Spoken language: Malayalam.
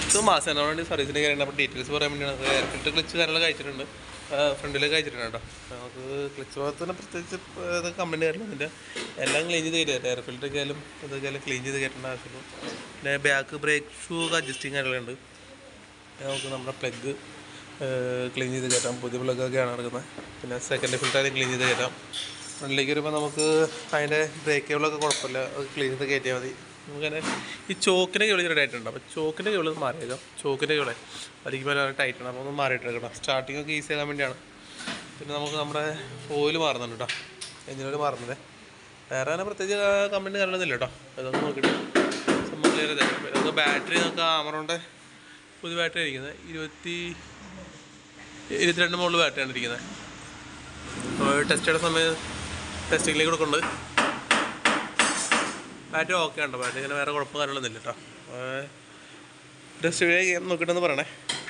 പത്ത് മാസം എന്നാണ് വേണ്ടി സർവീസിന് കയറിയാണ് അപ്പോൾ ഡീറ്റെയിൽസ് പറയാൻ വേണ്ടിയാണ് എയർ ഫിൽറ്റർ ക്ലച്ച് കാര്യങ്ങളൊക്കെ അയച്ചിട്ടുണ്ട് ഫ്രണ്ടിലേക്ക് അയച്ചിട്ടുണ്ട് കേട്ടോ നമുക്ക് ക്ലച്ച് ഭാഗത്തിന് പ്രത്യേകിച്ച് ഇത് കമ്പനി കാര്യമൊന്നുമില്ല എല്ലാം ക്ലീൻ ചെയ്ത് കയറ്റാം എയർ ഫിൽറ്റർ ആയാലും ഇതൊക്കെ ആയാലും ക്ലീൻ ചെയ്ത് കയറ്റേണ്ട ആവശ്യമുള്ളൂ പിന്നെ ബാക്ക് ബ്രേക്ക് ഷൂ ഒക്കെ അഡ്ജസ്റ്റിങ് കാര്യങ്ങളുണ്ട് നമുക്ക് നമ്മുടെ പ്ലഗ് ക്ലീൻ ചെയ്ത് കയറ്റാം പുതിയ പ്ലഗൊക്കെയാണ് നടക്കുന്നത് പിന്നെ സെക്കൻഡ് ഫിൽറ്റർ ക്ലീൻ ചെയ്ത് കയറ്റാം ഫ്രണ്ടിലേക്ക് വരുമ്പോൾ നമുക്ക് അതിൻ്റെ ബ്രേക്ക് കേബിളൊക്കെ കുഴപ്പമില്ല അത് ക്ലീൻ ചെയ്ത് കയറ്റിയാൽ മതി നമുക്കങ്ങനെ ഈ ചോക്കിൻ്റെ കേബിൾ ചെറിയ ടൈറ്റ് അപ്പോൾ ചോക്കിൻ്റെ കേബിൾ മാറിയേക്കാം ചോക്കിൻ്റെ കേബിളെ വലിക്കുമ്പോൾ ടൈറ്റ് ആണ് അപ്പോൾ ഒന്ന് മാറിയിട്ടേക്കണം സ്റ്റാർട്ടിംഗ് ഒക്കെ ഈസി ആകാൻ വേണ്ടിയാണ് പിന്നെ നമുക്ക് നമ്മുടെ ഓയിൽ മാറുന്നുണ്ട് കേട്ടോ എഞ്ചിൻ ഓയിൽ മാറുന്നത് വേറെ അങ്ങനെ പ്രത്യേകിച്ച് കമ്പനി കാര്യമൊന്നുമില്ല കേട്ടോ അതൊക്കെ നോക്കിയിട്ട് സംഭവം ക്ലിയർ ചെയ്തേക്കാം പിന്നെ നമുക്ക് ബാറ്ററി നമുക്ക് ആമറോണ്ട് പുതിയ ബാറ്ററി ഇരിക്കുന്നത് ഇരുപത്തി ഇരുപത്തിരണ്ട് മുകളിൽ ബാറ്ററിയാണ് ഇരിക്കുന്നത് അപ്പോൾ ടെസ്റ്റ് ചെയ്ത സമയം ടെസ്റ്റിങ്ങിലേക്ക് കൊടുക്കുന്നുണ്ട് ബാറ്ററി ഓക്കെ ഉണ്ടോ ബാറ്ററി ഇങ്ങനെ വേറെ കുഴപ്പം കാര്യങ്ങളൊന്നും ഇല്ല കേട്ടോ ടെസ്റ്റ് നോക്കിയിട്ടെന്ന് പറയണേ